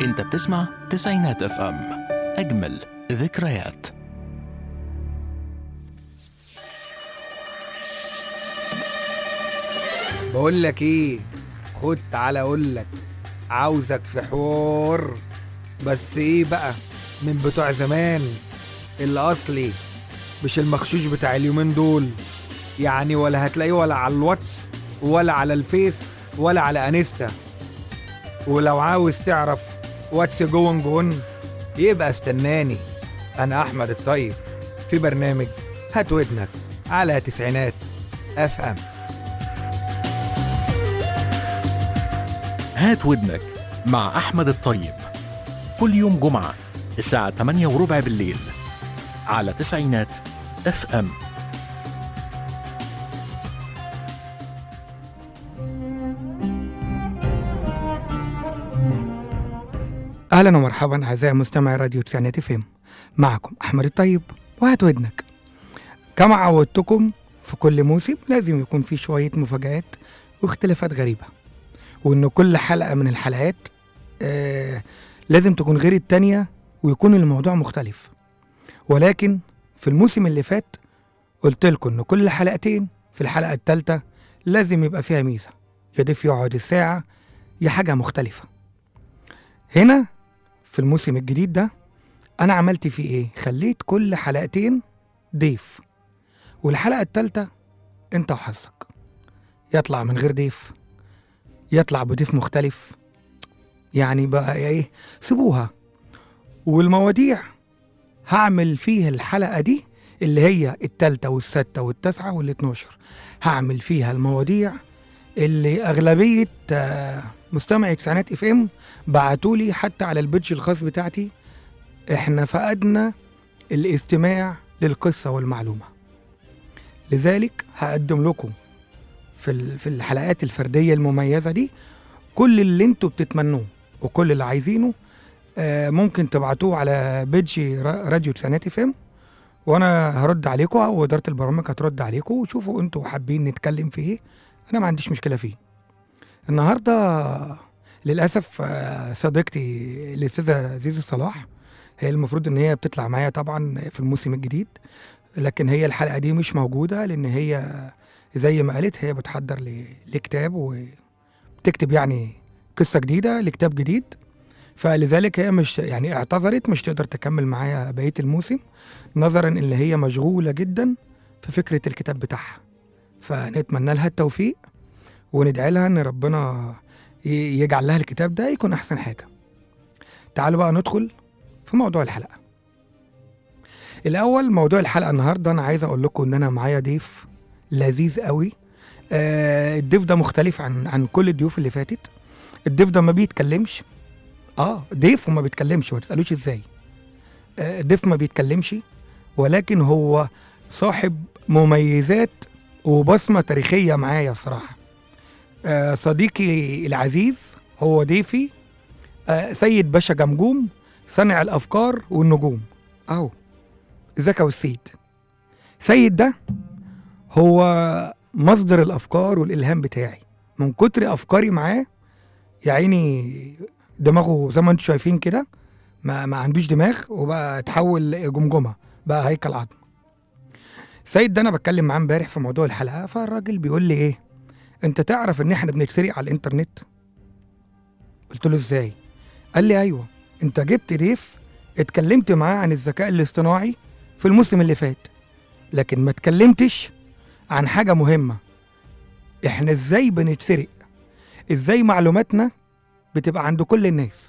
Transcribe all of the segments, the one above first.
انت بتسمع تسعينات اف ام اجمل ذكريات بقول لك ايه خد تعالى اقول لك عاوزك في حوار بس ايه بقى من بتوع زمان الاصلي مش المخشوش بتاع اليومين دول يعني ولا هتلاقيه ولا على الواتس ولا على الفيس ولا على انستا ولو عاوز تعرف واتس جون جون يبقى استناني انا احمد الطيب في برنامج هات ودنك على تسعينات اف ام هات ودنك مع احمد الطيب كل يوم جمعة الساعة 8 وربع بالليل على تسعينات اف ام اهلا ومرحبا اعزائي مستمعي راديو تسعينات اف ام معكم احمد الطيب وهات ودنك كما عودتكم في كل موسم لازم يكون في شويه مفاجآت واختلافات غريبه وان كل حلقه من الحلقات آه لازم تكون غير التانية ويكون الموضوع مختلف ولكن في الموسم اللي فات قلت لكم ان كل حلقتين في الحلقه الثالثه لازم يبقى فيها ميزه يا ضيف يقعد الساعه يا حاجه مختلفه هنا في الموسم الجديد ده انا عملت فيه ايه خليت كل حلقتين ضيف والحلقه الثالثه انت وحظك يطلع من غير ضيف يطلع بضيف مختلف يعني بقى ايه سيبوها والمواضيع هعمل فيها الحلقه دي اللي هي التالتة والستة والتاسعة والاتناشر هعمل فيها المواضيع اللي أغلبية آه، مستمعي تسعينات اف ام بعتولي حتى على البيدج الخاص بتاعتي احنا فقدنا الاستماع للقصة والمعلومة لذلك هقدم لكم في ال- في الحلقات الفردية المميزة دي كل اللي انتوا بتتمنوه وكل اللي عايزينه آه، ممكن تبعتوه على بيدج را- راديو تسعينات اف ام وانا هرد عليكم او اداره البرامج هترد عليكم وشوفوا انتوا حابين نتكلم في ايه انا ما عنديش مشكله فيه النهارده للاسف آه، صديقتي الاستاذه زيزي صلاح هي المفروض ان هي بتطلع معايا طبعا في الموسم الجديد لكن هي الحلقه دي مش موجوده لان هي زي ما قالت هي بتحضر ل- لكتاب وبتكتب يعني قصه جديده لكتاب جديد فلذلك هي مش يعني اعتذرت مش تقدر تكمل معايا بقيه الموسم نظرا ان هي مشغوله جدا في فكره الكتاب بتاعها فنتمنى لها التوفيق وندعي لها ان ربنا ي- يجعل لها الكتاب ده يكون احسن حاجه تعالوا بقى ندخل في موضوع الحلقه الاول موضوع الحلقه النهارده انا عايز اقول لكم ان انا معايا ضيف لذيذ قوي آه الضيف ده مختلف عن عن كل الضيوف اللي فاتت الضيف ده ما بيتكلمش اه ضيف وما بيتكلمش ما تسالوش ازاي آه ضيف ما بيتكلمش ولكن هو صاحب مميزات وبصمه تاريخيه معايا بصراحه آه صديقي العزيز هو ضيفي آه سيد باشا جمجوم صانع الافكار والنجوم اهو ازيك يا والسيد سيد ده هو مصدر الافكار والالهام بتاعي من كتر افكاري معاه يا عيني دماغه زي ما انتم شايفين كده ما, ما عندوش دماغ وبقى اتحول جمجمه بقى هيكل عظم سيد ده انا بتكلم معاه امبارح في موضوع الحلقه فالراجل بيقول لي ايه انت تعرف ان احنا بنتسرق على الانترنت قلت له ازاي قال لي ايوه انت جبت ضيف اتكلمت معاه عن الذكاء الاصطناعي في الموسم اللي فات لكن ما اتكلمتش عن حاجه مهمه احنا ازاي بنتسرق ازاي معلوماتنا بتبقى عند كل الناس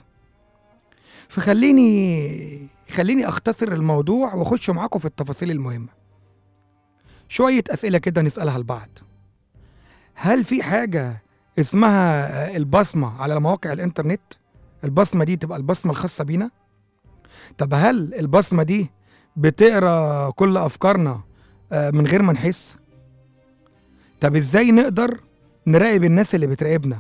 فخليني خليني اختصر الموضوع واخش معاكم في التفاصيل المهمه شويه اسئله كده نسالها لبعض هل في حاجه اسمها آه، البصمه على مواقع الانترنت البصمه دي تبقى البصمه الخاصه بينا طب هل البصمه دي بتقرا كل افكارنا آه، من غير ما نحس طب ازاي نقدر نراقب الناس اللي بتراقبنا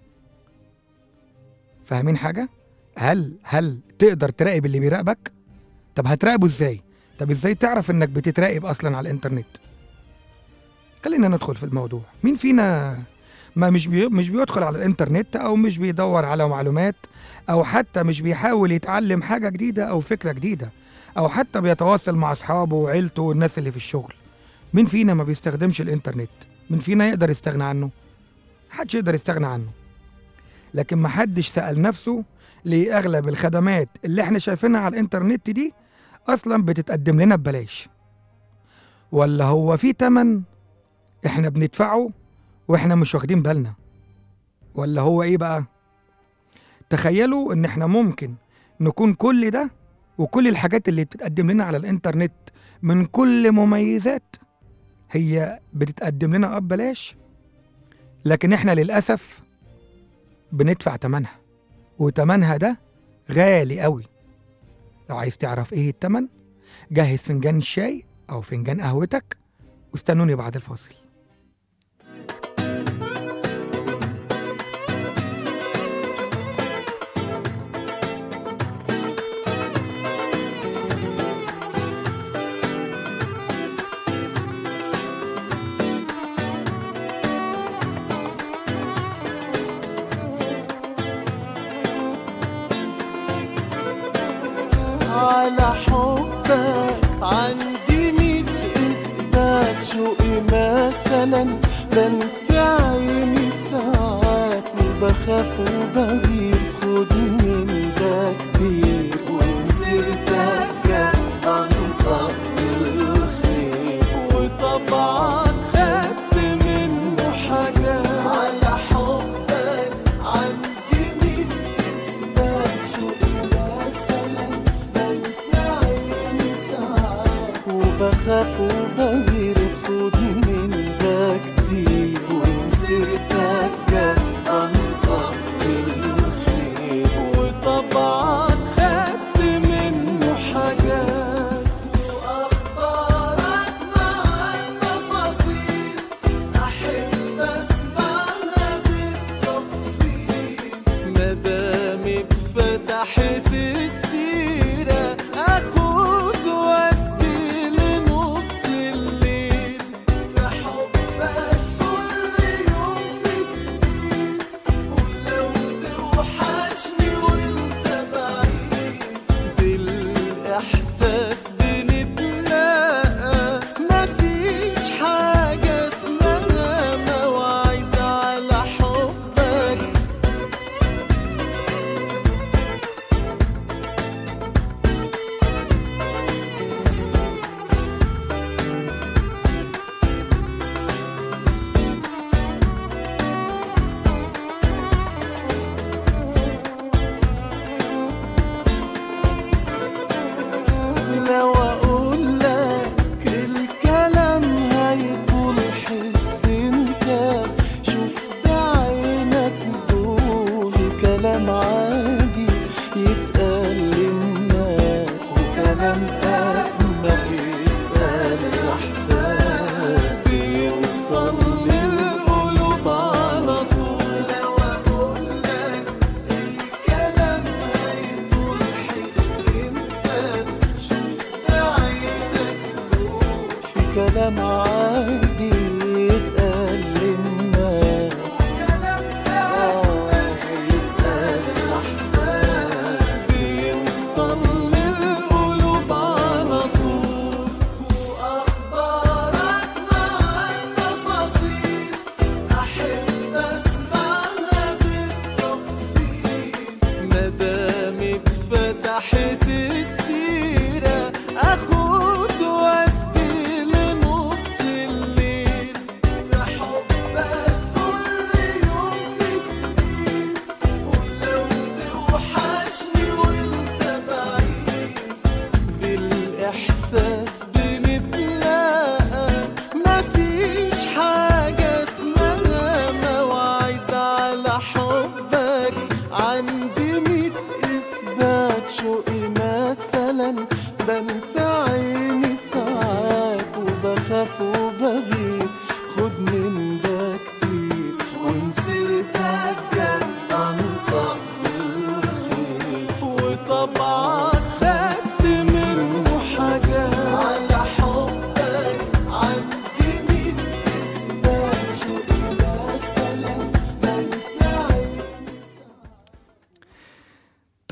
فاهمين حاجه هل هل تقدر تراقب اللي بيراقبك طب هتراقبه ازاي طب ازاي تعرف انك بتتراقب اصلا على الانترنت خلينا ندخل في الموضوع مين فينا ما مش بي مش بيدخل على الانترنت او مش بيدور على معلومات او حتى مش بيحاول يتعلم حاجه جديده او فكره جديده او حتى بيتواصل مع اصحابه وعيلته والناس اللي في الشغل مين فينا ما بيستخدمش الانترنت مين فينا يقدر يستغنى عنه محدش يقدر يستغنى عنه لكن محدش سأل نفسه ليه اغلب الخدمات اللي احنا شايفينها على الانترنت دي اصلا بتتقدم لنا ببلاش ولا هو في تمن احنا بندفعه واحنا مش واخدين بالنا ولا هو ايه بقى تخيلوا ان احنا ممكن نكون كل ده وكل الحاجات اللي بتتقدم لنا على الانترنت من كل مميزات هي بتتقدم لنا اه ببلاش لكن احنا للاسف بندفع تمنها وتمنها ده غالي قوي لو عايز تعرف ايه التمن جهز فنجان الشاي او فنجان قهوتك واستنوني بعد الفاصل على حبك عندي ميت إثبات شوقي مثلا بنفي عيني ساعات وبخاف وبغير خد من ده كتير ومسيرتك جت أنطق الخير وطبعك خدت منه حاجات على حبك عندي ميت إثبات شوقي مثلا وبخاف وبغير خد من ده كتير ومسيرتك جت أنطق الخير وطبعك خدت منه حاجات وأخبارك مع التفاصيل أحب أسمعها بالتفصيل مدامك فتحت السيرة أخد وأدي لنص الليل في حبك كل يوم في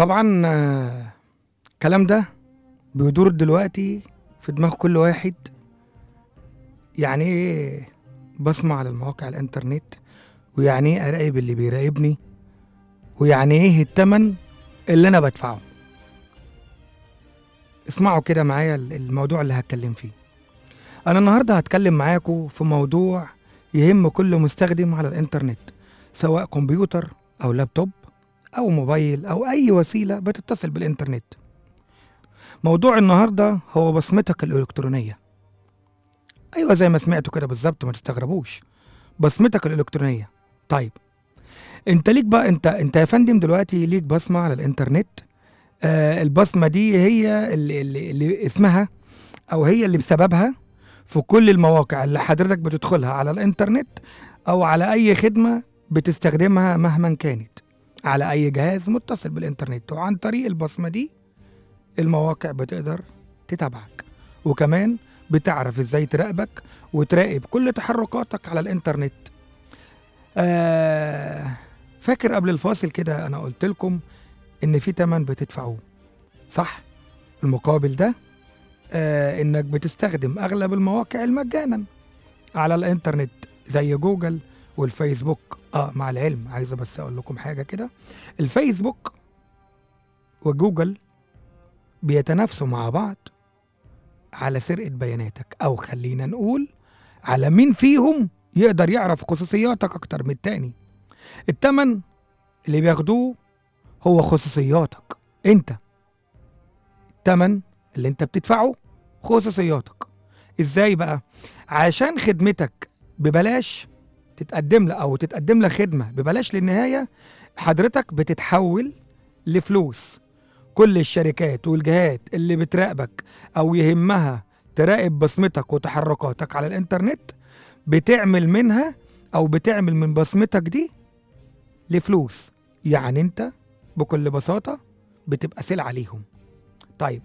طبعا آه، الكلام ده بيدور دلوقتي في دماغ كل واحد يعني ايه بصمة على المواقع الانترنت ويعني ايه اراقب اللي بيراقبني ويعني ايه التمن اللي انا بدفعه اسمعوا كده معايا ال- الموضوع اللي هتكلم فيه انا النهارده هتكلم معاكم في موضوع يهم كل مستخدم على الانترنت سواء كمبيوتر او لابتوب او موبايل او اي وسيله بتتصل بالانترنت موضوع النهارده هو بصمتك الالكترونيه ايوه زي ما سمعتوا كده بالظبط ما تستغربوش بصمتك الالكترونيه طيب انت ليك بقى انت انت يا فندم دلوقتي ليك بصمه على الانترنت آه البصمه دي هي اللي, اللي, اللي اسمها او هي اللي بسببها في كل المواقع اللي حضرتك بتدخلها على الانترنت او على اي خدمه بتستخدمها مهما كانت على اي جهاز متصل بالانترنت وعن طريق البصمه دي المواقع بتقدر تتابعك وكمان بتعرف ازاي تراقبك وتراقب كل تحركاتك على الانترنت آه فاكر قبل الفاصل كده انا قلت لكم ان في تمن بتدفعوه صح المقابل ده آه انك بتستخدم اغلب المواقع المجانا على الانترنت زي جوجل والفيسبوك اه مع العلم عايز بس اقول لكم حاجه كده الفيسبوك وجوجل بيتنافسوا مع بعض على سرقه بياناتك او خلينا نقول على مين فيهم يقدر يعرف خصوصياتك اكتر من التاني التمن اللي بياخدوه هو خصوصياتك انت التمن اللي انت بتدفعه خصوصياتك ازاي بقى عشان خدمتك ببلاش تتقدم لك او تتقدم لك خدمه ببلاش للنهايه حضرتك بتتحول لفلوس كل الشركات والجهات اللي بتراقبك او يهمها تراقب بصمتك وتحركاتك على الانترنت بتعمل منها او بتعمل من بصمتك دي لفلوس يعني انت بكل بساطه بتبقى سلعه ليهم طيب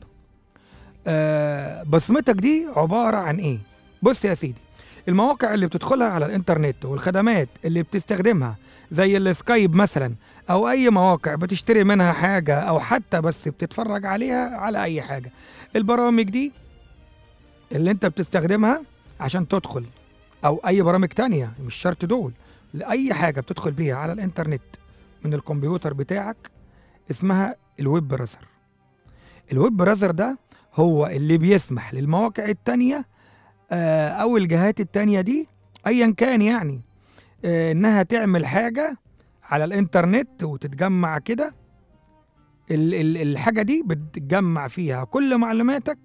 آه بصمتك دي عباره عن ايه بص يا سيدي المواقع اللي بتدخلها على الانترنت والخدمات اللي بتستخدمها زي السكايب مثلا او اي مواقع بتشتري منها حاجه او حتى بس بتتفرج عليها على اي حاجه البرامج دي اللي انت بتستخدمها عشان تدخل او اي برامج تانية مش شرط دول لاي حاجه بتدخل بيها على الانترنت من الكمبيوتر بتاعك اسمها الويب براذر الويب براذر ده هو اللي بيسمح للمواقع التانية آه، او الجهات التانية دي ايا كان يعني آه، انها تعمل حاجة على الانترنت وتتجمع كده ال- ال- الحاجة دي بتجمع فيها كل معلوماتك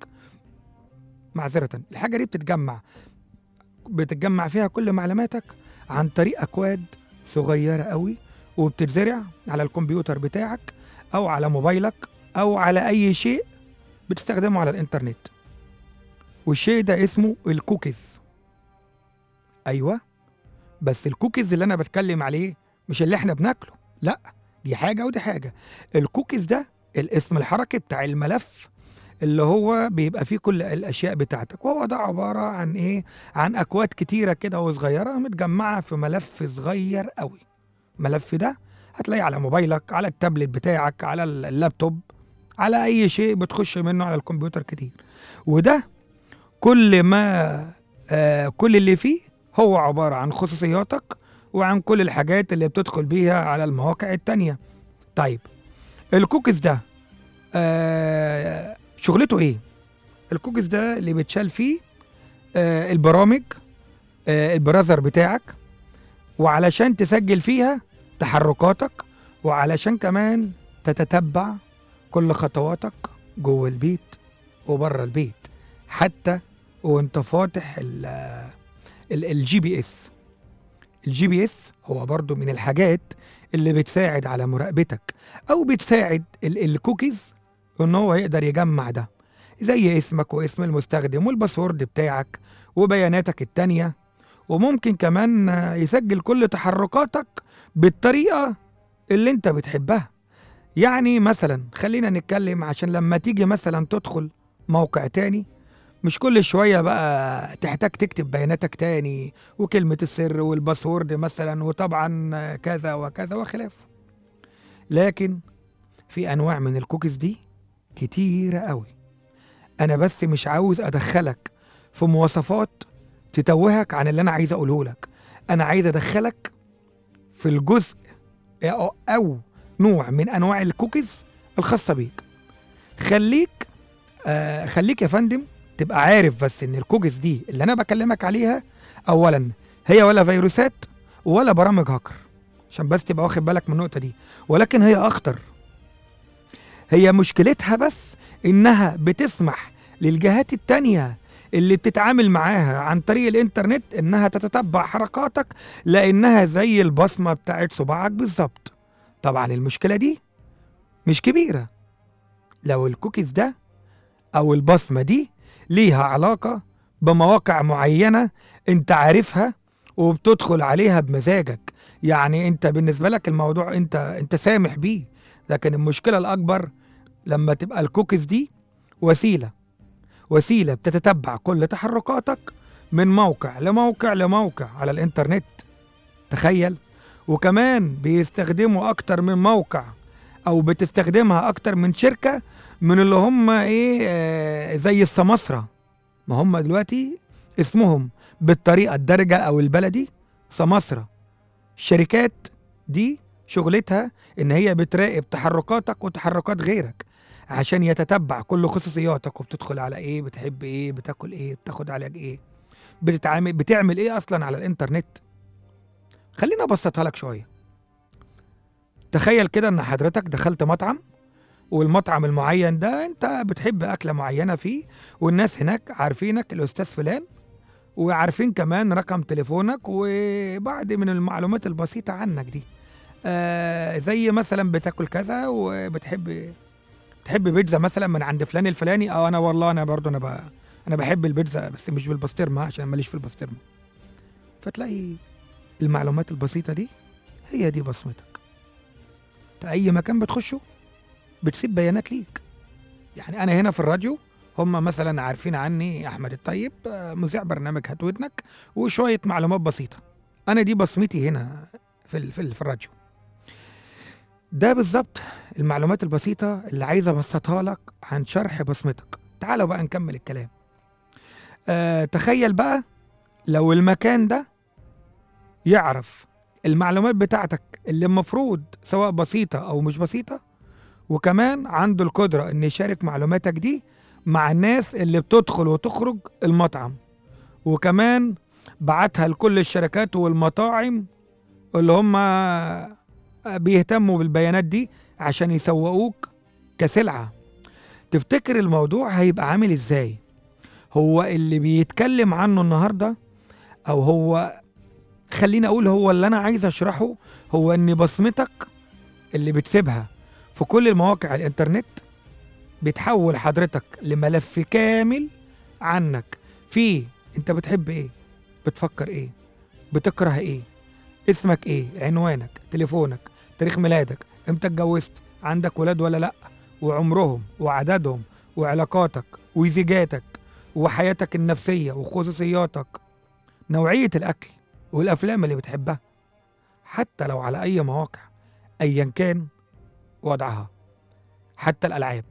معذرة الحاجة دي بتتجمع بتتجمع فيها كل معلوماتك عن طريق أكواد صغيرة قوي وبتتزرع على الكمبيوتر بتاعك أو على موبايلك أو على أي شيء بتستخدمه على الإنترنت والشيء ده اسمه الكوكيز أيوة بس الكوكيز اللي أنا بتكلم عليه مش اللي احنا بناكله لا دي حاجة ودي حاجة الكوكيز ده الاسم الحركي بتاع الملف اللي هو بيبقى فيه كل الاشياء بتاعتك وهو ده عباره عن ايه عن اكواد كتيره كده وصغيره متجمعه في ملف صغير قوي الملف ده هتلاقيه على موبايلك على التابلت بتاعك على اللابتوب على اي شيء بتخش منه على الكمبيوتر كتير وده كل ما آه كل اللي فيه هو عباره عن خصوصياتك وعن كل الحاجات اللي بتدخل بيها على المواقع التانية طيب الكوكيز ده آه شغلته ايه الكوكيز ده اللي بتشال فيه آه البرامج آه البراذر بتاعك وعلشان تسجل فيها تحركاتك وعلشان كمان تتتبع كل خطواتك جوه البيت وبره البيت حتى وانت فاتح الجي بي اس الجي بي اس هو برضو من الحاجات اللي بتساعد على مراقبتك او بتساعد ال- الكوكيز ان هو يقدر يجمع ده زي اسمك واسم المستخدم والباسورد بتاعك وبياناتك التانية وممكن كمان آه، يسجل كل تحركاتك بالطريقة اللي انت بتحبها يعني مثلا خلينا نتكلم عشان لما تيجي مثلا تدخل موقع تاني مش كل شوية بقى تحتاج تكتب بياناتك تاني وكلمة السر والباسورد مثلا وطبعا كذا وكذا وخلافه لكن في انواع من الكوكيز دي كتيره قوي انا بس مش عاوز ادخلك في مواصفات تتوهك عن اللي انا عايز اقوله لك انا عايز ادخلك في الجزء او, أو نوع من انواع الكوكيز الخاصه بيك خليك آه خليك يا فندم تبقى عارف بس ان الكوكيز دي اللي انا بكلمك عليها اولا هي ولا فيروسات ولا برامج هاكر عشان بس تبقى واخد بالك من النقطه دي ولكن هي اخطر هي مشكلتها بس انها بتسمح للجهات التانية اللي بتتعامل معاها عن طريق الانترنت انها تتتبع حركاتك لانها زي البصمه بتاعت صباعك بالظبط طبعا المشكله دي مش كبيره لو الكوكيز ده او البصمه دي ليها علاقه بمواقع معينه انت عارفها وبتدخل عليها بمزاجك يعني انت بالنسبه لك الموضوع انت انت سامح بيه لكن المشكله الاكبر لما تبقى الكوكيز دي وسيله وسيله بتتتبع كل تحركاتك من موقع لموقع لموقع على الانترنت تخيل وكمان بيستخدموا اكتر من موقع او بتستخدمها اكتر من شركه من اللي هم ايه آه زي السماسره ما هم دلوقتي اسمهم بالطريقه الدارجه او البلدي سماسره الشركات دي شغلتها ان هي بتراقب تحركاتك وتحركات غيرك عشان يتتبع كل خصوصياتك وبتدخل على ايه بتحب ايه بتاكل ايه بتاخد علاج ايه بتتعامل بتعمل ايه اصلا على الانترنت خليني ابسطها لك شويه تخيل كده ان حضرتك دخلت مطعم والمطعم المعين ده انت بتحب اكله معينه فيه والناس هناك عارفينك الاستاذ فلان وعارفين كمان رقم تليفونك وبعض من المعلومات البسيطه عنك دي آه زي مثلا بتاكل كذا وبتحب تحب بيتزا مثلا من عند فلان الفلاني اه انا والله انا برضو انا ب... انا بحب البيتزا بس مش بالبسطرمه عشان ماليش في البسطرمه فتلاقي المعلومات البسيطه دي هي دي بصمتك انت اي مكان بتخشه بتسيب بيانات ليك يعني انا هنا في الراديو هم مثلا عارفين عني احمد الطيب آه، مذيع برنامج هات ودنك وشويه معلومات بسيطه انا دي بصمتي هنا في ال- في, ال- في الراديو ده بالظبط المعلومات البسيطه اللي عايز ابسطها لك عن شرح بصمتك تعالوا بقى نكمل الكلام أه تخيل بقى لو المكان ده يعرف المعلومات بتاعتك اللي المفروض سواء بسيطه او مش بسيطه وكمان عنده القدره ان يشارك معلوماتك دي مع الناس اللي بتدخل وتخرج المطعم وكمان بعتها لكل الشركات والمطاعم اللي هم بيهتموا بالبيانات دي عشان يسوقوك كسلعة تفتكر الموضوع هيبقى عامل ازاي هو اللي بيتكلم عنه النهاردة او هو خليني اقول هو اللي انا عايز اشرحه هو ان بصمتك اللي بتسيبها في كل المواقع الانترنت بتحول حضرتك لملف كامل عنك فيه انت بتحب ايه بتفكر ايه بتكره ايه اسمك ايه عنوانك تليفونك تاريخ ميلادك امتى اتجوزت عندك ولاد ولا لا وعمرهم وعددهم وعلاقاتك وزيجاتك وحياتك النفسية وخصوصياتك نوعية الأكل والأفلام اللي بتحبها حتى لو على أي مواقع أيا كان وضعها حتى الألعاب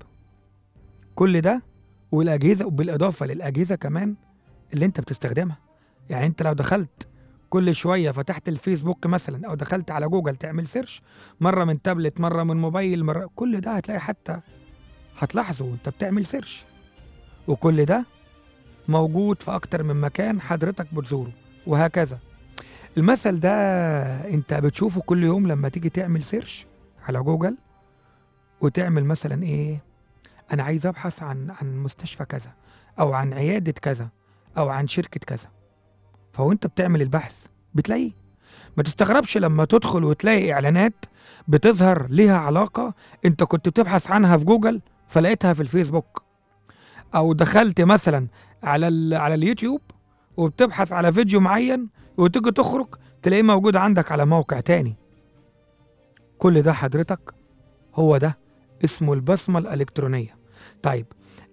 كل ده والأجهزة وبالإضافة للأجهزة كمان اللي أنت بتستخدمها يعني أنت لو دخلت كل شوية فتحت الفيسبوك مثلا أو دخلت على جوجل تعمل سيرش مرة من تابلت مرة من موبايل مرة كل ده هتلاقي حتى هتلاحظه وأنت بتعمل سيرش وكل ده موجود في أكتر من مكان حضرتك بتزوره وهكذا المثل ده أنت بتشوفه كل يوم لما تيجي تعمل سيرش على جوجل وتعمل مثلا إيه أنا عايز أبحث عن عن مستشفى كذا أو عن عيادة كذا أو عن شركة كذا فوانت بتعمل البحث بتلاقيه ما تستغربش لما تدخل وتلاقي اعلانات بتظهر ليها علاقه انت كنت بتبحث عنها في جوجل فلقيتها في الفيسبوك او دخلت مثلا على ال- على اليوتيوب وبتبحث على فيديو معين وتيجي تخرج تلاقيه موجود عندك على موقع تاني كل ده حضرتك هو ده اسمه البصمه الالكترونيه طيب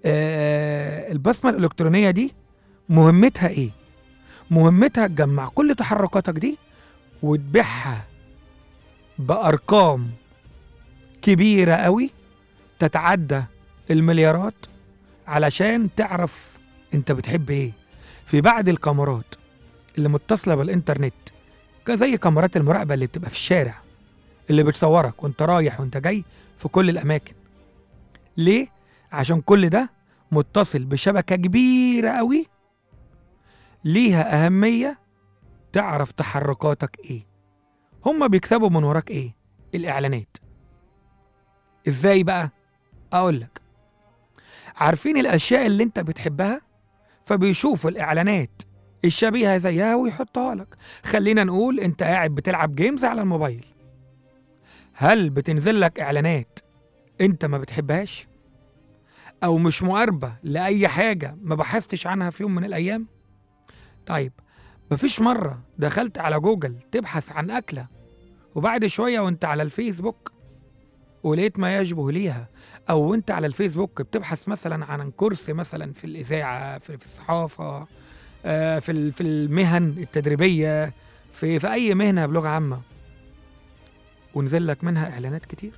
آه البصمه الالكترونيه دي مهمتها ايه مهمتها تجمع كل تحركاتك دي وتبيعها بأرقام كبيرة قوي تتعدى المليارات علشان تعرف انت بتحب ايه في بعض الكاميرات اللي متصله بالانترنت ك- زي كاميرات المراقبه اللي بتبقى في الشارع اللي بتصورك وانت رايح وانت جاي في كل الاماكن ليه عشان كل ده متصل بشبكه كبيره قوي ليها اهميه تعرف تحركاتك ايه هما بيكسبوا من وراك ايه الاعلانات ازاي بقى اقول لك عارفين الاشياء اللي انت بتحبها فبيشوفوا الاعلانات الشبيهه زيها ويحطها لك خلينا نقول انت قاعد بتلعب جيمز على الموبايل هل بتنزل لك اعلانات انت ما بتحبهاش او مش مقاربه لاي حاجه ما بحثتش عنها في يوم من الايام طيب مفيش مره دخلت على جوجل تبحث عن اكله وبعد شويه وانت على الفيسبوك ولقيت ما يشبه ليها او وانت على الفيسبوك بتبحث مثلا عن كورس مثلا في الاذاعه في, في الصحافه آه، في ال- في المهن التدريبيه في في اي مهنه بلغه عامه ونزل لك منها اعلانات كتير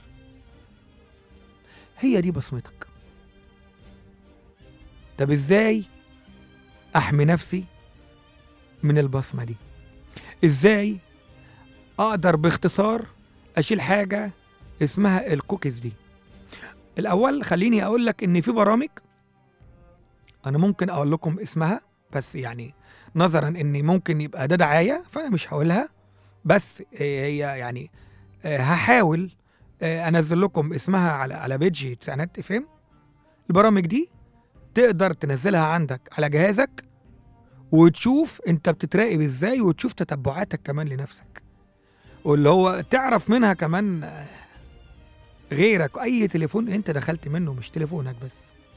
هي دي بصمتك طب ازاي احمي نفسي من البصمه دي ازاي اقدر باختصار اشيل حاجه اسمها الكوكيز دي الاول خليني اقول لك ان في برامج انا ممكن اقول لكم اسمها بس يعني نظرا ان ممكن يبقى ده دعايه فانا مش هقولها بس هي هي يعني آه، هحاول آه، انزل لكم اسمها على على بيجي تسعينات اف ام البرامج دي تقدر تنزلها عندك على جهازك وتشوف انت بتتراقب ازاي وتشوف تتبعاتك كمان لنفسك واللي هو تعرف منها كمان آه، غيرك اي تليفون انت دخلت منه مش تليفونك بس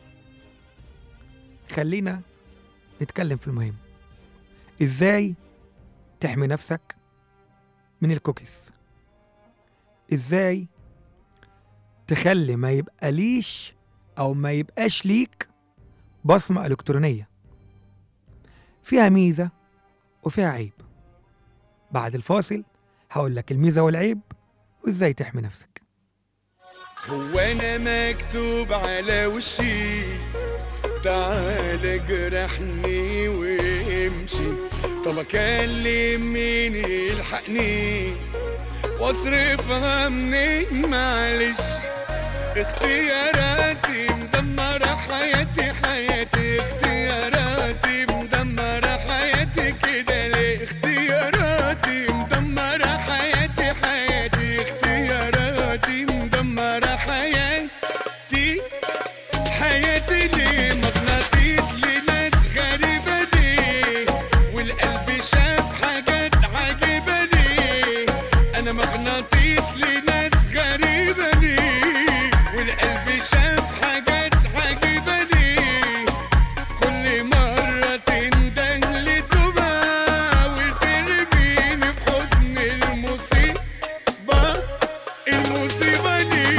خلينا نتكلم في المهم ازاي تحمي نفسك من الكوكيز ازاي تخلي ما يبقى ليش او ما يبقاش ليك بصمة الكترونية فيها ميزة وفيها عيب بعد الفاصل هقول لك الميزة والعيب وازاي تحمي نفسك هو انا مكتوب على وشي تعال اجرحني وامشي طب اكلم مين يلحقني واصرفها منين معلش اختياراتي مدمرة حياتي حياتي اختياراتي مدمرة حياتي كده ليه اختياراتي مدمرة حياتي حياتي اختياراتي مدمرة حياتي حياتي ليه مغناطيس لناس غريبة ليه والقلب شاف حاجات عجيبة ليه أنا مغناطيس لناس غريبة ليه والقلب شاف حاجات عجيبة ليه كل مرة تنده لتوبة وترميني في حضن المصيبة المصيبة دي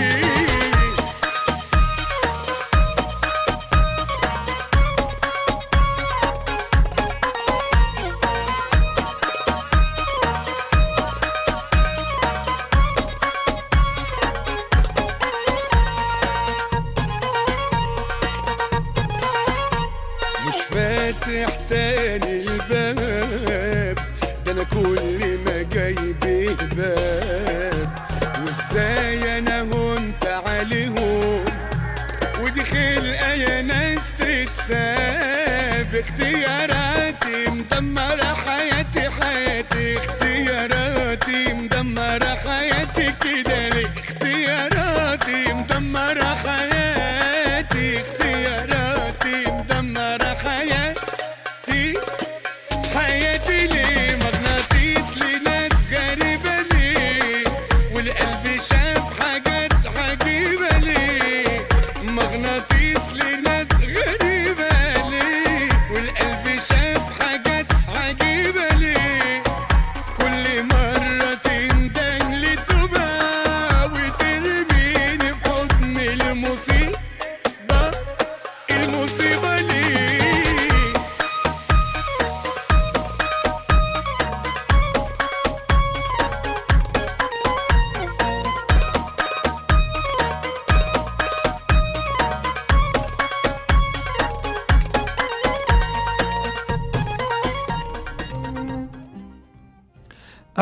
مش فاتح تاني الباب ده انا كل ما جايب باب وازاي انا هنت عليهم ودي خلقه يا ناس تتساب اختياراتي مدمره حياتي حياتي اختياراتي مدمره حياتي كده ليه اختياراتي مدمره حياتي اختياراتي مدمره حياتي حياتي ليه مغناطيس لناس غريبة ليه والقلب شاف حاجات عجيبة ليه مغناطيس لناس غريبة ليه والقلب شاف حاجات عجيبة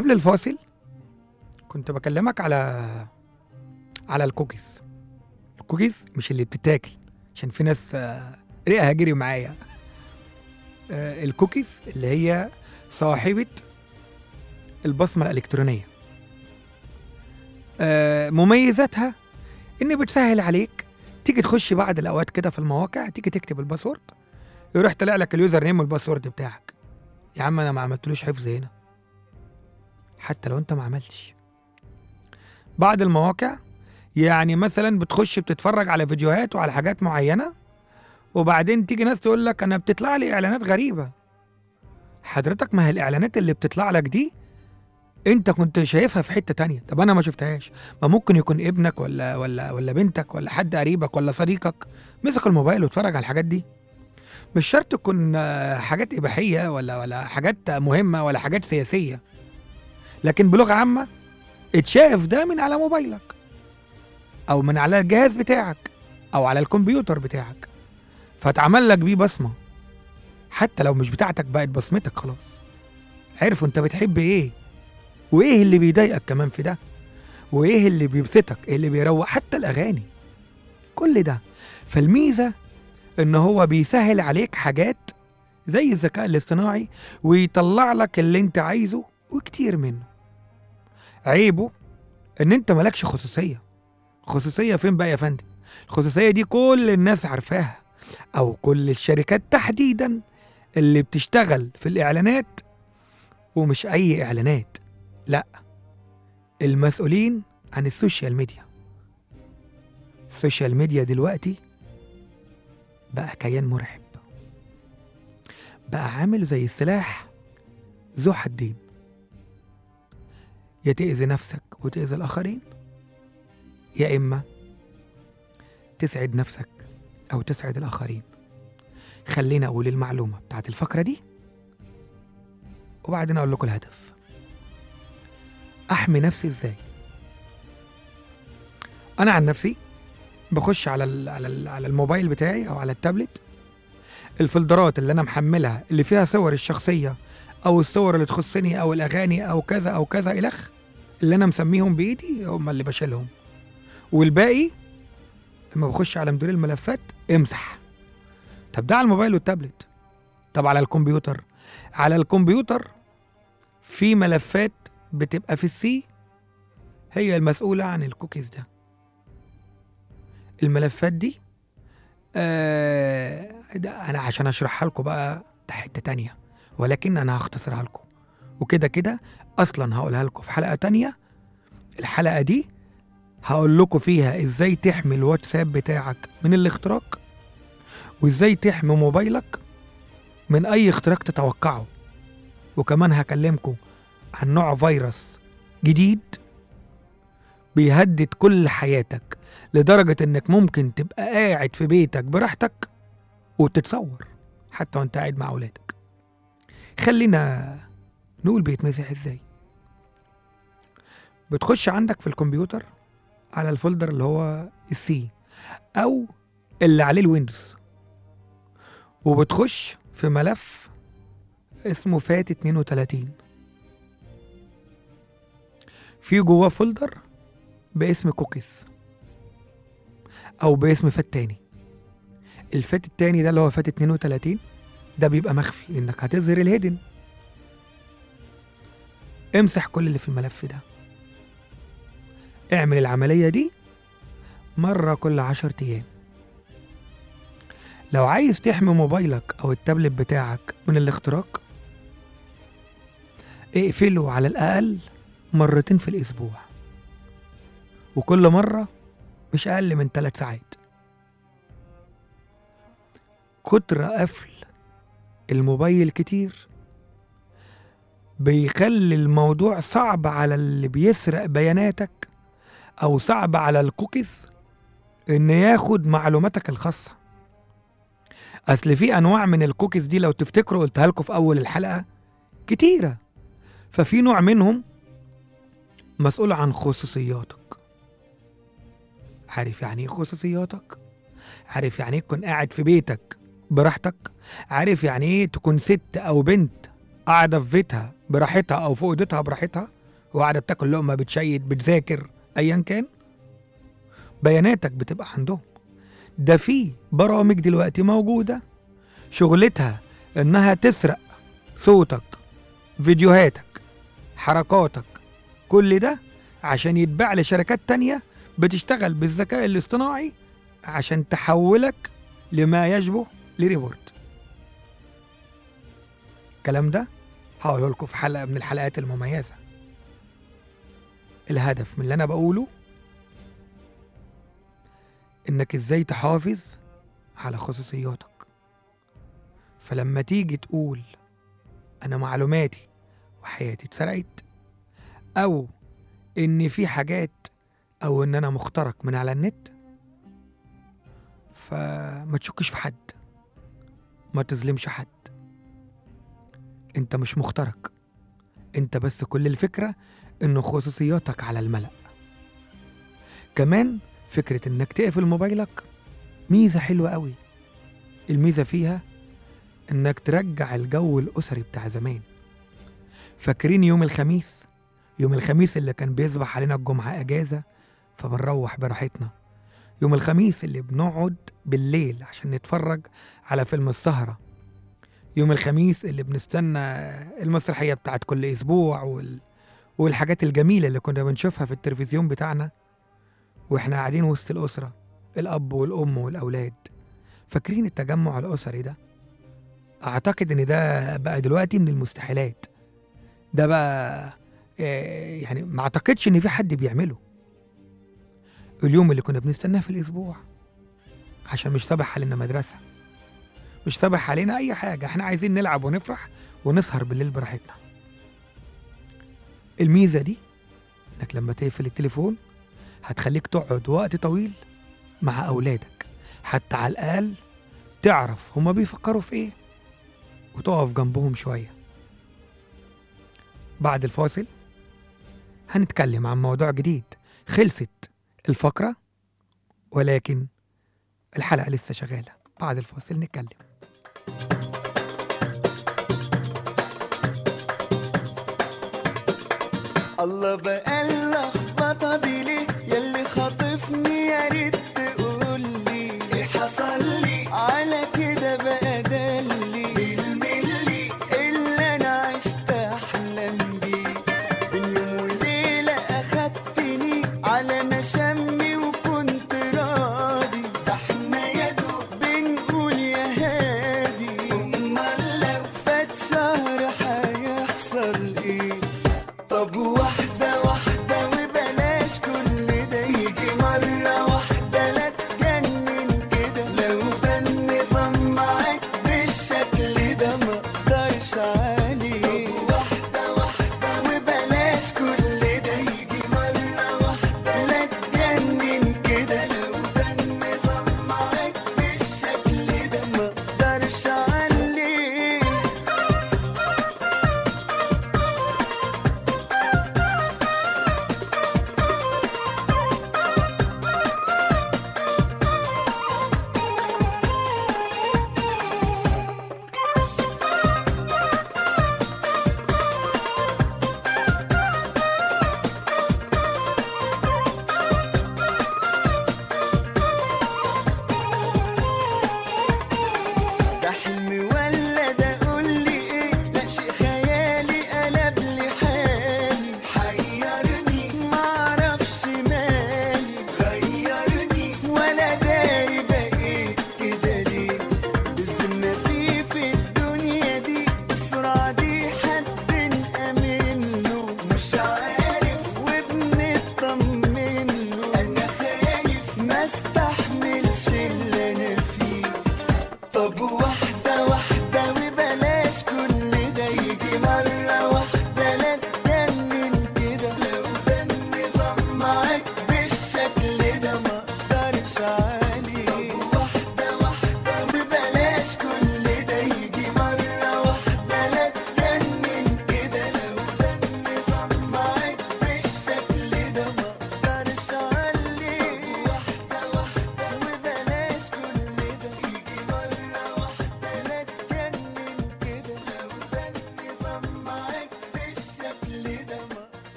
قبل الفاصل كنت بكلمك على على الكوكيز الكوكيز مش اللي بتتاكل عشان في ناس آه، ريقها جري معايا آه، الكوكيز اللي هي صاحبة البصمة الإلكترونية آه، مميزاتها إن بتسهل عليك تيجي تخش بعد الأوقات كده في المواقع تيجي تكتب الباسورد يروح طالع لك اليوزر نيم والباسورد بتاعك يا عم أنا ما عملتلوش حفظ هنا حتى لو أنت ما عملتش بعض المواقع يعني مثلا بتخش بتتفرج على فيديوهات وعلى حاجات معينة وبعدين تيجي ناس تقول لك أنا بتطلع لي إعلانات غريبة حضرتك ما هي الإعلانات اللي بتطلع لك دي انت كنت شايفها في حته تانية طب انا ما شفتهاش ما ممكن يكون ابنك ولا ولا ولا بنتك ولا حد قريبك ولا صديقك مسك الموبايل واتفرج على الحاجات دي مش شرط تكون آه، حاجات اباحيه ولا ولا حاجات مهمه ولا حاجات سياسيه لكن بلغه عامه اتشاف ده من على موبايلك او من على الجهاز بتاعك او على الكمبيوتر بتاعك فاتعمل لك بيه بصمه حتى لو مش بتاعتك بقت بصمتك خلاص عرفوا انت بتحب ايه وايه اللي بيضايقك كمان في ده وايه اللي بيبسطك ايه اللي بيروق حتى الاغاني كل ده فالميزه ان هو بيسهل عليك حاجات زي الذكاء الاصطناعي ويطلع لك اللي انت عايزه وكتير منه عيبه ان انت مالكش خصوصيه خصوصيه فين بقى يا فندم الخصوصيه دي كل الناس عارفاها او كل الشركات تحديدا اللي بتشتغل في الاعلانات ومش اي اعلانات لا المسؤولين عن السوشيال ميديا السوشيال ميديا دلوقتي بقى كيان مرعب بقى عامل زي السلاح ذو حدين يا تأذي نفسك وتأذي الآخرين يا إما تسعد نفسك أو تسعد الآخرين خلينا أقول المعلومة بتاعت الفقرة دي وبعدين أقول لكم الهدف احمي نفسي ازاي انا عن نفسي بخش على ال على ال على الموبايل بتاعي او على التابلت الفولدرات اللي انا محملها اللي فيها صور الشخصيه او الصور اللي تخصني او الاغاني او كذا او كذا الخ اللي انا مسميهم بايدي هم اللي بشيلهم والباقي لما بخش على مدير الملفات امسح طب ده على الموبايل والتابلت طب على الكمبيوتر على الكمبيوتر في ملفات بتبقى في السي هي المسؤولة عن الكوكيز ده الملفات دي آه ده أنا عشان أشرحها لكم بقى ده حتة تانية ولكن أنا هختصرها لكم وكده كده أصلا هقولها لكم في حلقة تانية الحلقة دي هقول لكم فيها إزاي تحمي الواتساب بتاعك من الاختراق وإزاي تحمي موبايلك من أي اختراق تتوقعه وكمان هكلمكم عن نوع فيروس جديد بيهدد كل حياتك لدرجة انك ممكن تبقى قاعد في بيتك براحتك وتتصور حتى وانت قاعد مع اولادك خلينا نقول بيتمسح ازاي بتخش عندك في الكمبيوتر على الفولدر اللي هو السي او اللي عليه الويندوز وبتخش في ملف اسمه فات 32 في جواه فولدر باسم كوكيز او باسم فات تاني الفات التاني ده اللي هو فات 32 ده بيبقى مخفي لانك هتظهر الهيدن امسح كل اللي في الملف ده اعمل العملية دي مرة كل عشر أيام لو عايز تحمي موبايلك أو التابلت بتاعك من الاختراق اقفله على الأقل مرتين في الأسبوع وكل مرة مش أقل من ثلاث ساعات كتر قفل الموبايل كتير بيخلي الموضوع صعب على اللي بيسرق بياناتك أو صعب على الكوكيز إن ياخد معلوماتك الخاصة أصل في أنواع من الكوكيز دي لو تفتكروا قلتها لكم في أول الحلقة كتيرة ففي نوع منهم مسؤول عن خصوصياتك عارف يعني ايه خصوصياتك عارف يعني ايه تكون قاعد في بيتك براحتك عارف يعني ايه تكون ست او بنت قاعده في بيتها براحتها او في اوضتها براحتها وقاعده بتاكل لقمه بتشيد بتذاكر ايا كان بياناتك بتبقى عندهم ده في برامج دلوقتي موجوده شغلتها انها تسرق صوتك فيديوهاتك حركاتك كل ده عشان يتباع لشركات تانية بتشتغل بالذكاء الاصطناعي عشان تحولك لما يشبه لريبورت الكلام ده هقوله لكم في حلقة من الحلقات المميزة الهدف من اللي أنا بقوله إنك إزاي تحافظ على خصوصياتك فلما تيجي تقول أنا معلوماتي وحياتي اتسرقت أو إن في حاجات أو إن أنا مخترق من على النت فما تشكش في حد ما تظلمش حد انت مش مخترق انت بس كل الفكرة ان خصوصياتك على الملأ كمان فكرة انك تقفل موبايلك ميزة حلوة قوي الميزة فيها انك ترجع الجو الاسري بتاع زمان فاكرين يوم الخميس يوم الخميس اللي كان بيصبح علينا الجمعة اجازة فبنروح براحتنا يوم الخميس اللي بنقعد بالليل عشان نتفرج على فيلم السهرة يوم الخميس اللي بنستنى المسرحية بتاعت كل أسبوع وال... والحاجات الجميلة اللي كنا بنشوفها في التلفزيون بتاعنا وإحنا قاعدين وسط الأسرة الأب والأم والأولاد فاكرين التجمع الأسري ده أعتقد إن ده بقى دلوقتي من المستحيلات ده بقى آه، يعني ما أعتقدش إن في حد بيعمله اليوم اللي كنا بنستناه في الأسبوع عشان مش صابح علينا مدرسة مش صابح علينا أي حاجة احنا عايزين نلعب ونفرح ونسهر بالليل براحتنا الميزة دي إنك لما تقفل التليفون هتخليك تقعد وقت طويل مع أولادك حتى على الأقل تعرف هما بيفكروا في إيه وتقف جنبهم شوية بعد الفاصل هنتكلم عن موضوع جديد خلصت الفقرة ولكن الحلقة لسه شغالة بعد الفاصل نتكلم الله بقى اللخبطه دي ليه ياللي خاطفني يا ريت تقولي ايه حصل لي على كده بقى دلي بالملي اللي انا عشت احلم بيه بين يوم وليله اخدتني على مشامي وكنت راضي ده احنا يا دوب بنقول يا هادي امال لو فات شهر هيحصل ايه طب واحدة واحدة وبلاش كل ده يجي مرة واحدة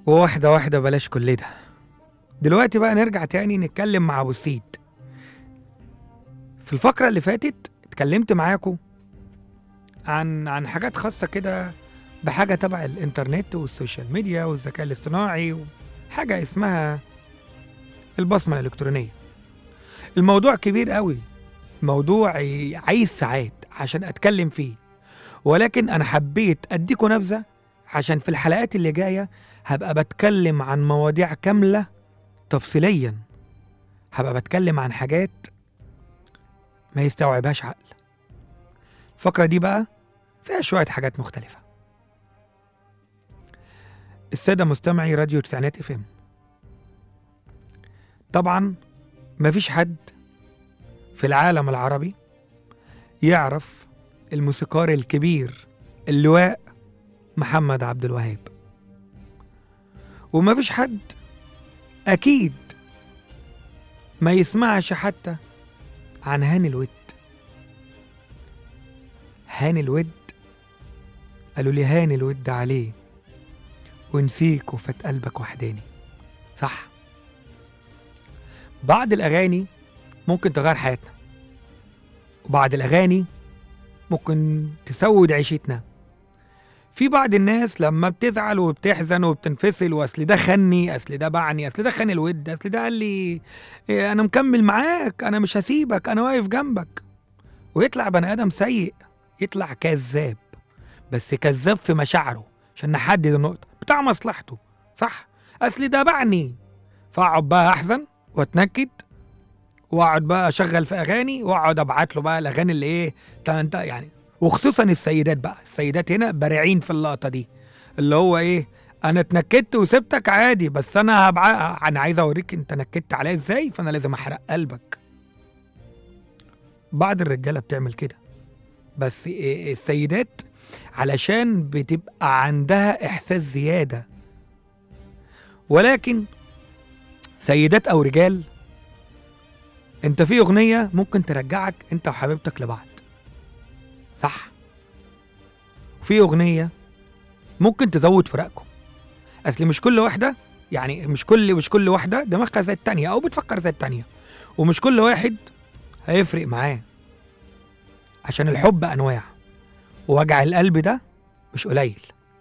وواحدة واحدة بلاش كل ده دلوقتي بقى نرجع تاني نتكلم مع أبو السيد في الفقرة اللي فاتت اتكلمت معاكم عن عن حاجات خاصة كده بحاجة تبع الإنترنت والسوشيال ميديا والذكاء الاصطناعي وحاجة اسمها البصمة الإلكترونية الموضوع كبير قوي موضوع ي- عايز ساعات عشان أتكلم فيه ولكن أنا حبيت أديكم نبذة عشان في الحلقات اللي جاية هبقى بتكلم عن مواضيع كاملة تفصيليا هبقى بتكلم عن حاجات ما يستوعبهاش عقل الفقرة دي بقى فيها شوية حاجات مختلفة السادة مستمعي راديو تسعينات اف ام طبعا مفيش حد في العالم العربي يعرف الموسيقار الكبير اللواء محمد عبد الوهاب ومفيش حد أكيد ما يسمعش حتى عن هاني الود هاني الود قالوا لي هاني الود عليه ونسيك وفات قلبك وحداني صح بعض الأغاني ممكن تغير حياتنا وبعض الأغاني ممكن تسود عيشتنا في بعض الناس لما بتزعل وبتحزن وبتنفصل واصل ده خني اصل ده باعني اصل ده خان الود اصل ده قال لي إيه انا مكمل معاك انا مش هسيبك انا واقف جنبك ويطلع بني ادم سيء يطلع كذاب بس كذاب في مشاعره عشان نحدد النقطه بتاع مصلحته صح اصل ده باعني فاقعد بقى احزن واتنكد واقعد بقى اشغل في اغاني واقعد ابعت له بقى الاغاني اللي ايه تا- انت يعني وخصوصا السيدات بقى السيدات هنا بارعين في اللقطه دي اللي هو ايه انا اتنكدت وسبتك عادي بس انا هبع... انا عايز اوريك انت نكدت عليا ازاي فانا لازم احرق قلبك بعض الرجاله بتعمل كده بس إيه السيدات علشان بتبقى عندها احساس زياده ولكن سيدات او رجال انت في اغنيه ممكن ترجعك انت وحبيبتك لبعض صح وفي اغنيه ممكن تزود فراقكم اصل مش كل واحده يعني مش كل مش كل واحده دماغها زي التانية او بتفكر زي التانية ومش كل واحد هيفرق معاه عشان الحب انواع ووجع القلب ده مش قليل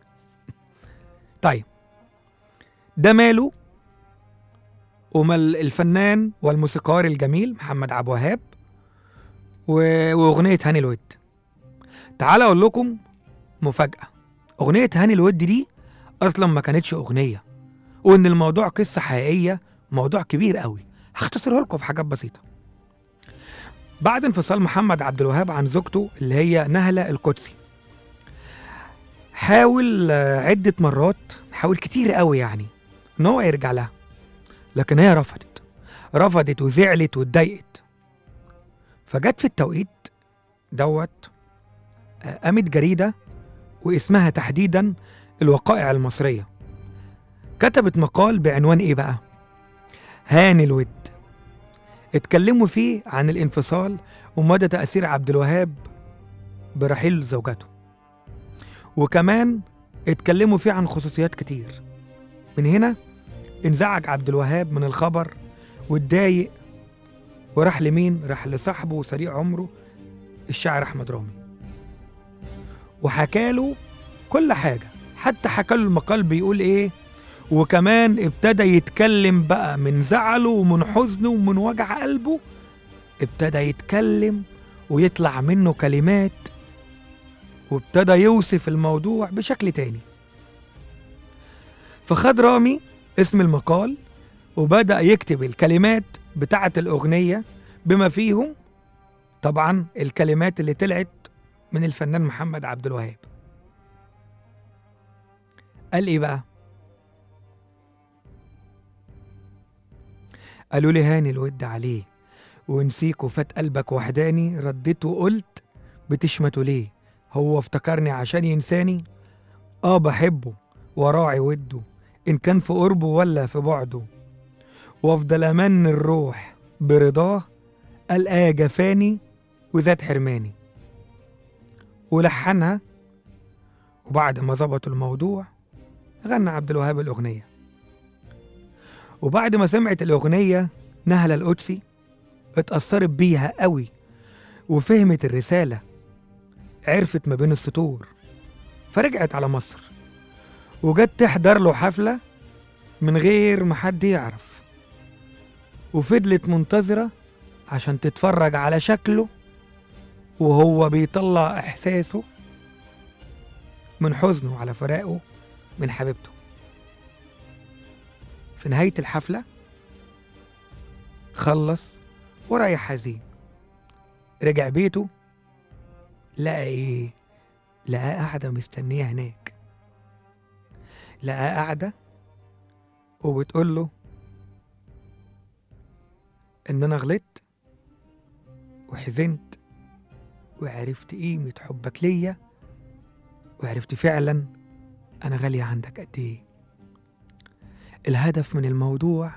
طيب ده ماله ومال الفنان والموسيقار الجميل محمد عبد الوهاب و- واغنيه هاني الود تعال اقول لكم مفاجاه اغنيه هاني الود دي اصلا ما كانتش اغنيه وان الموضوع قصه حقيقيه موضوع كبير قوي هختصره لكم في حاجات بسيطه بعد انفصال محمد عبد الوهاب عن زوجته اللي هي نهله القدسي حاول آه، عده مرات حاول كتير قوي يعني ان هو يرجع لها لكن هي رفضت رفضت وزعلت واتضايقت فجت في التوقيت دوت آه، قامت جريدة واسمها تحديدا الوقائع المصرية كتبت مقال بعنوان ايه بقى هاني الود اتكلموا فيه عن الانفصال ومدى تأثير عبد الوهاب برحيل زوجته وكمان اتكلموا فيه عن خصوصيات كتير من هنا انزعج عبد الوهاب من الخبر واتضايق وراح لمين؟ راح لصاحبه وصديق عمره الشاعر احمد رامي وحكاله كل حاجه حتى حكاله المقال بيقول ايه وكمان ابتدى يتكلم بقى من زعله ومن حزنه ومن وجع قلبه ابتدى يتكلم ويطلع منه كلمات وابتدى يوصف الموضوع بشكل تاني فخد رامي اسم المقال وبدأ يكتب الكلمات بتاعة الأغنية بما فيهم طبعا الكلمات اللي طلعت من الفنان محمد عبد الوهاب قال ايه بقى قالوا لي هاني الود عليه ونسيك وفات قلبك وحداني رديت وقلت بتشمته ليه هو افتكرني عشان ينساني اه بحبه وراعي وده ان كان في قربه ولا في بعده وافضل امن الروح برضاه قال اه جفاني وزاد حرماني ولحنها وبعد ما ظبطوا الموضوع غنى عبد الوهاب الأغنية وبعد ما سمعت الأغنية نهلة القدسي اتأثرت بيها قوي وفهمت الرسالة عرفت ما بين السطور فرجعت على مصر وجت تحضر له حفلة من غير ما حد يعرف وفضلت منتظرة عشان تتفرج على شكله وهو بيطلع إحساسه من حزنه على فراقه من حبيبته في نهاية الحفلة خلص ورايح حزين رجع بيته لقى ايه لقى قاعدة مستنية هناك لقى قاعدة وبتقول له ان انا غلطت وحزنت وعرفت قيمة حبك ليا وعرفت فعلا انا غالية عندك قد ايه الهدف من الموضوع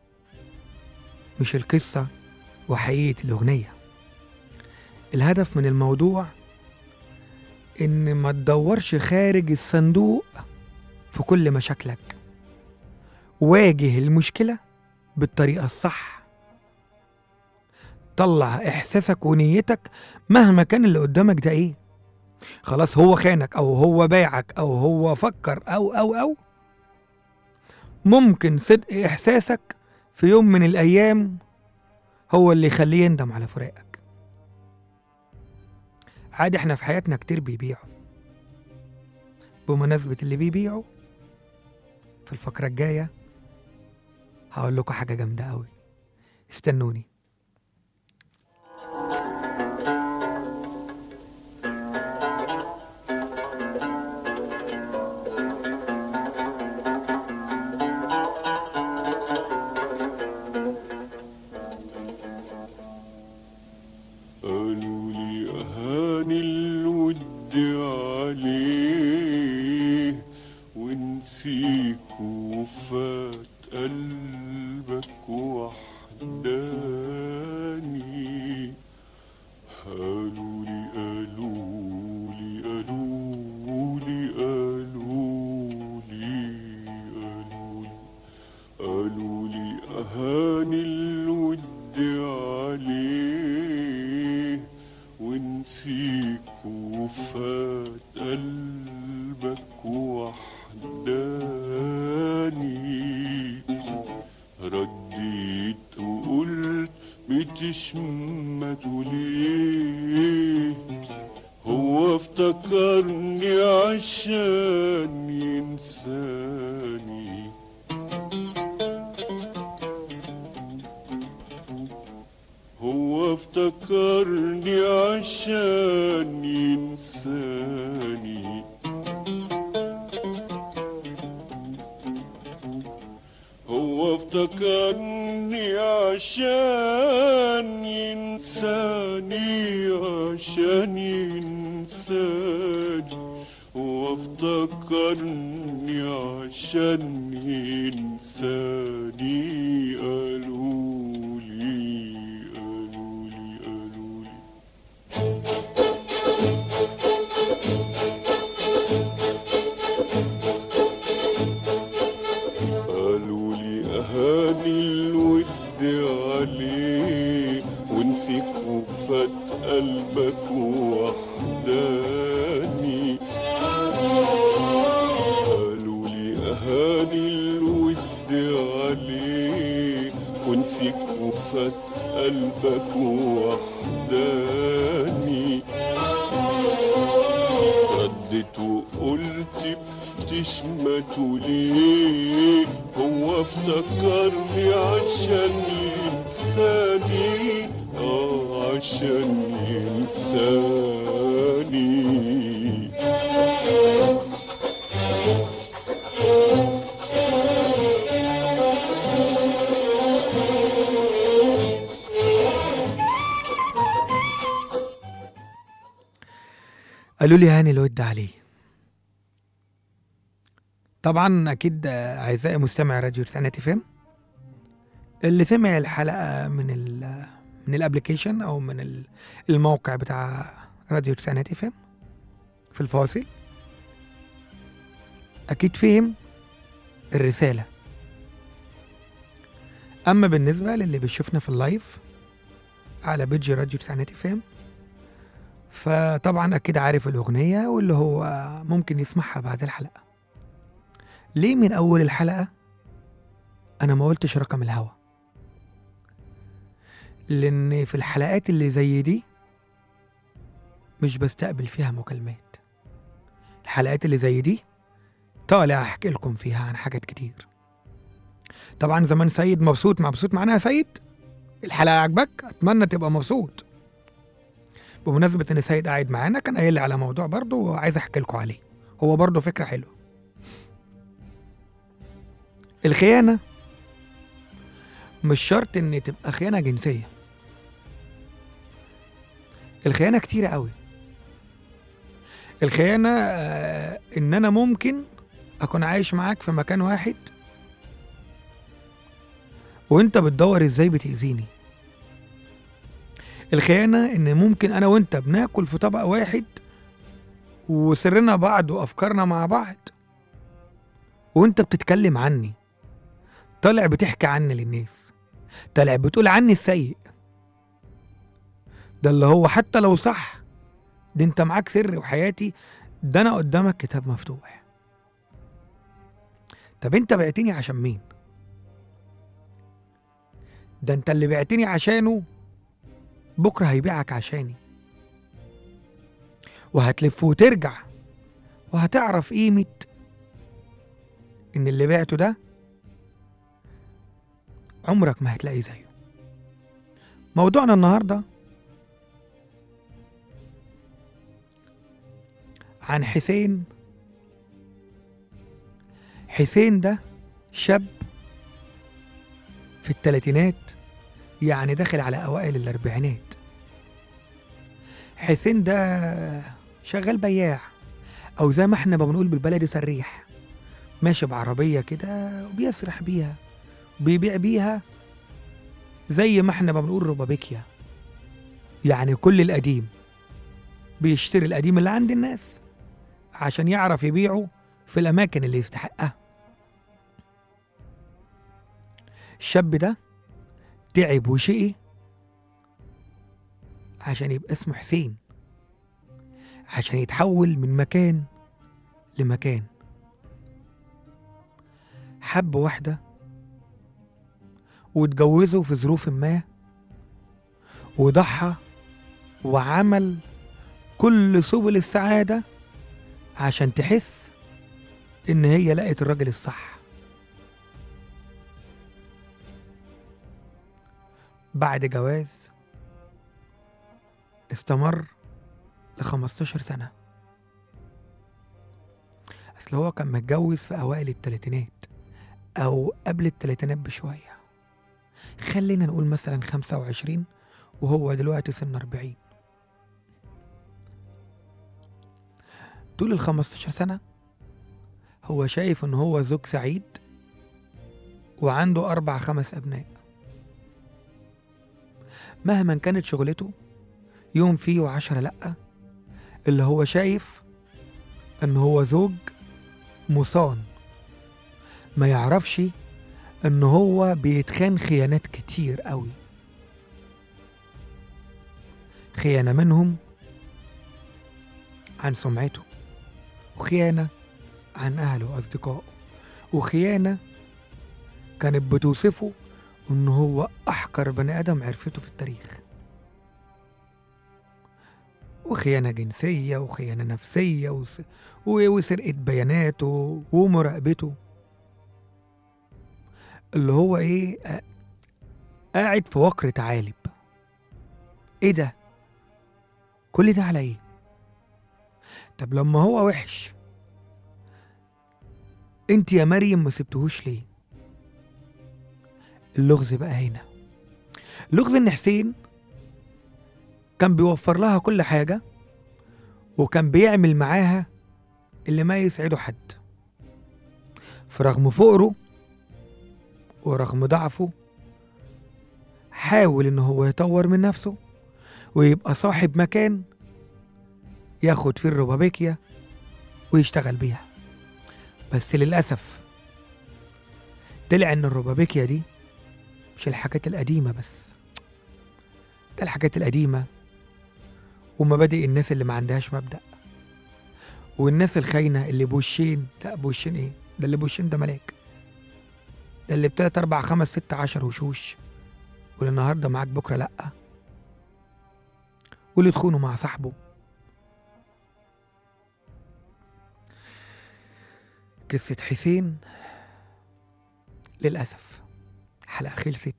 مش القصة وحقيقة الأغنية الهدف من الموضوع إن ما تدورش خارج الصندوق في كل مشاكلك واجه المشكلة بالطريقة الصح طلع إحساسك ونيتك مهما كان اللي قدامك ده إيه خلاص هو خانك أو هو باعك أو هو فكر أو أو أو ممكن صدق إحساسك في يوم من الأيام هو اللي يخليه يندم على فراقك عادي احنا في حياتنا كتير بيبيعوا بمناسبة اللي بيبيعوا في الفقرة الجاية هقول لكم حاجة جامدة أوي استنوني قالوا لي أهاني الود عليه ونسيك وفات قلبك وحداني قالوا لي قالوا لي قالوا لي قالوا لي قالوا لي قالوا لي أهاني الود عليه ونسيك وفات قلبك وحداني رديت وقلت بتشمتوا ليه هو افتكرني عشان ينساني هو افتكرني عشان ينساني هو افتكرني عشان ينساني عشان ينساني هو افتكرني عشان ينساني قالوا لي قالوا لي قالوا لي قالوا لي أهاني الود عليه ونسيك وفات قلبك وحداني قالوا لي أهاني الود عليه ونسيك وفات قلبك وحداني ردت وقلت بتشمتوا ليه هو افتكرني عشان ينساني اه عشان ينساني قالوا لي هاني الود عليه طبعا اكيد آه، اعزائي مستمعي راديو تسعينات اف ام اللي سمع الحلقه من ال من الابلكيشن او من ال- الموقع بتاع راديو تسعينات اف ام في الفاصل اكيد فهم الرساله اما بالنسبه للي بيشوفنا في اللايف على بيج راديو تسعينات فهم فطبعا اكيد عارف الاغنيه واللي هو ممكن يسمعها بعد الحلقه ليه من اول الحلقه انا ما قلتش رقم الهوا لان في الحلقات اللي زي دي مش بستقبل فيها مكالمات الحلقات اللي زي دي طالع احكي لكم فيها عن حاجات كتير طبعا زمان سيد مبسوط مبسوط معانا يا سيد الحلقه عجبك اتمنى تبقى مبسوط بمناسبه ان سيد قاعد معانا كان قايل لي على موضوع برضه وعايز احكي لكم عليه هو برضه فكره حلوه الخيانه مش شرط ان تبقى خيانه جنسيه الخيانه كتيره قوي الخيانه آه، ان انا ممكن اكون عايش معاك في مكان واحد وانت بتدور ازاي بتأذيني الخيانة ان ممكن انا وانت بناكل في طبق واحد وسرنا بعض وافكارنا مع بعض وانت بتتكلم عني طالع بتحكي عني للناس طالع بتقول عني السيء ده اللي هو حتى لو صح ده انت معاك سر وحياتي ده انا قدامك كتاب مفتوح طب انت بعتني عشان مين ده انت اللي بعتني عشانه بكره هيبيعك عشاني وهتلف وترجع وهتعرف قيمة إن اللي بعته ده عمرك ما هتلاقي زيه موضوعنا النهاردة عن حسين حسين ده شاب في التلاتينات يعني داخل على أوائل الأربعينات حسين ده شغال بياع أو زي ما احنا بنقول بالبلدي سريح ماشي بعربية كده وبيسرح بيها بيبيع بيها زي ما احنا بنقول ربابيكيا يعني كل القديم بيشتري القديم اللي عند الناس عشان يعرف يبيعه في الأماكن اللي يستحقها الشاب ده تعب وشقي عشان يبقى اسمه حسين عشان يتحول من مكان لمكان حب واحدة واتجوزوا في ظروف ما وضحى وعمل كل سبل السعادة عشان تحس إن هي لقت الراجل الصح بعد جواز استمر ل 15 سنة أصل هو كان متجوز في أوائل التلاتينات أو قبل التلاتينات بشوية خلينا نقول مثلا 25 وهو دلوقتي سن 40 طول ال 15 سنة هو شايف إن هو زوج سعيد وعنده أربع خمس أبناء مهما كانت شغلته يوم فيه وعشرة لأ اللي هو شايف إن هو زوج مصان ما يعرفش إن هو بيتخان خيانات كتير قوي خيانة منهم عن سمعته وخيانة عن أهله وأصدقائه وخيانة كانت بتوصفه إن هو أحقر بني آدم عرفته في التاريخ وخيانة جنسية وخيانة نفسية وس... و- وسرقة بياناته ومراقبته اللي هو إيه آه، قاعد في وقر تعالب إيه ده؟ كل ده على إيه؟ طب لما هو وحش انت يا مريم ما سبتهوش ليه اللغز بقى هنا لغز ان حسين كان بيوفر لها كل حاجة وكان بيعمل معاها اللي ما يسعده حد فرغم فقره ورغم ضعفه حاول ان هو يطور من نفسه ويبقى صاحب مكان ياخد فيه الربابيكيا ويشتغل بيها بس للأسف طلع إن الربابيكيا دي مش الحاجات القديمة بس ده الحاجات القديمة ومبادئ الناس اللي ما عندهاش مبدأ والناس الخاينة اللي بوشين لا بوشين ايه ده اللي بوشين ده ملاك ده اللي بتلات أربع خمس ست عشر وشوش واللي النهاردة معاك بكرة لأ واللي تخونه مع صاحبه قصة حسين للأسف حلقة خلصت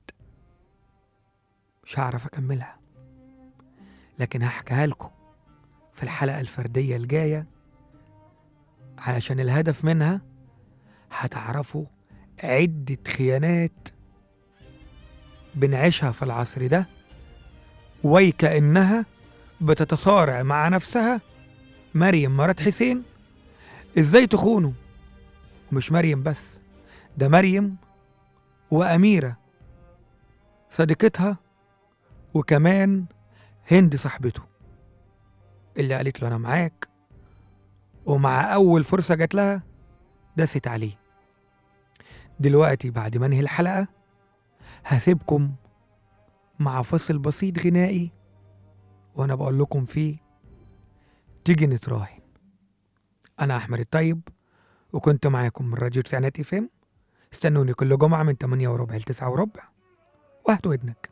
مش هعرف أكملها لكن هحكيها لكم في الحلقة الفردية الجاية علشان الهدف منها هتعرفوا عدة خيانات بنعيشها في العصر ده ويكأنها بتتصارع مع نفسها مريم مرات حسين ازاي تخونه ومش مريم بس ده مريم وأميرة صديقتها وكمان هند صاحبته اللي قالت له أنا معاك ومع أول فرصة جات لها دست عليه دلوقتي بعد ما انهي الحلقة هسيبكم مع فصل بسيط غنائي وأنا بقول لكم فيه تيجي نتراهن أنا أحمد الطيب وكنت معاكم من راديو تسعينات اف ام استنوني كل جمعة من 8 وربع ل 9 وربع وهات ودنك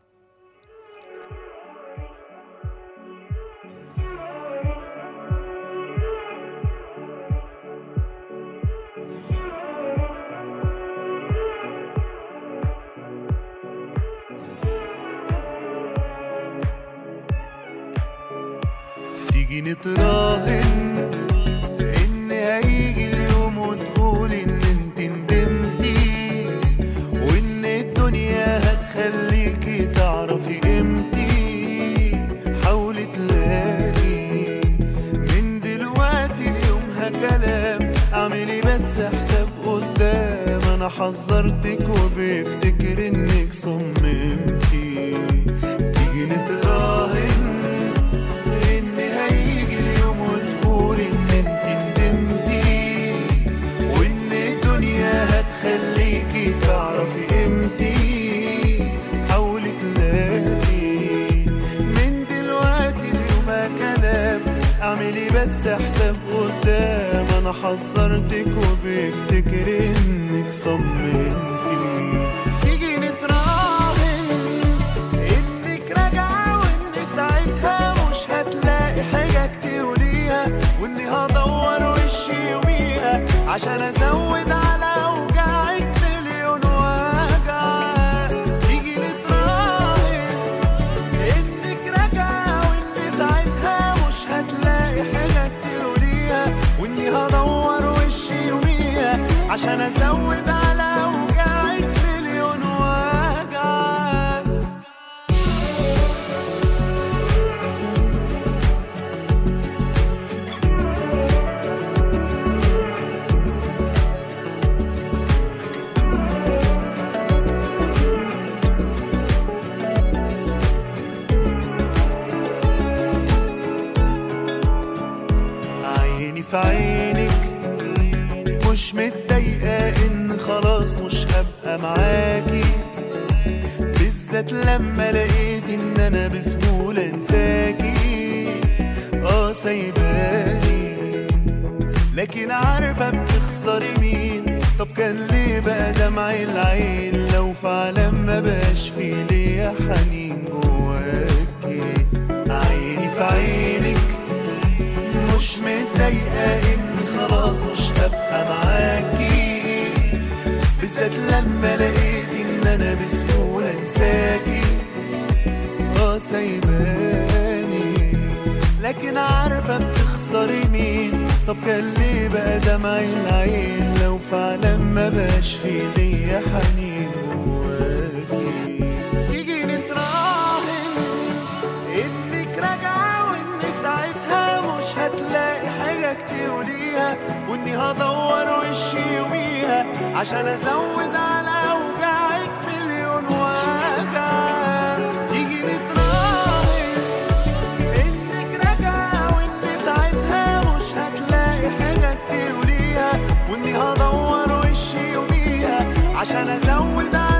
تيجي نتراهن ان هيجي اليوم وتقول ان انت ندمتي وان الدنيا هتخليكي تعرفي قيمتي حاولي تلاقي من دلوقتي ليومها كلام اعملي بس حساب قدام انا حذرتك وبفتكر انك صممتي تيجي نتراهن ان هيجي اليوم وتقول ان انت ندمتي وان الدنيا هتخليكي تعرفي قيمتي حاولي تلاقي من دلوقتي اليوم كلام اعملي بس حساب قدام انا حذرتك وبفتكر انك صممتي تيجي نتراهن انك راجعة وان ساعتها مش هتلاقي حاجة تقوليها واني هدور وشي يوميها عشان ازود على اوجاعك مليون وجع تيجي نتراهن انك راجعة وان ساعتها مش هتلاقي حاجة تقوليها واني هدور وشي يوميها عشان ازود على اوجاعك مليون وجع عيني في عينك مش متضايقة ان خلاص مش هبقى معاكي بالذات لما لقيت ان انا بسهولة انساكي اه سايباني لكن عارفة بتخسري مين طب كان ليه بقى دمع العين لو فعلا ما بقاش في ليا حنين جواكي عيني في عينك مش متضايقة إن خلاص مش هبقى معاكي بالذات لما لقيت إن أنا بسهولة أنساكي اه سايباني لكن عارفة بتخسري مين طب كان ليه بقى دمع العين لو فعلا ما بقاش في ليا حنين جواكي تيجي نتراهن انك راجعة وان ساعتها مش هتلاقي حاجة تقوليها واني هدور وشي يوميها عشان ازود على اوجاعك مليون وجع تيجي نتراهن انك راجعة وان ساعتها مش هتلاقي حاجة تقوليها واني هدور وشي يوميها عشان ازود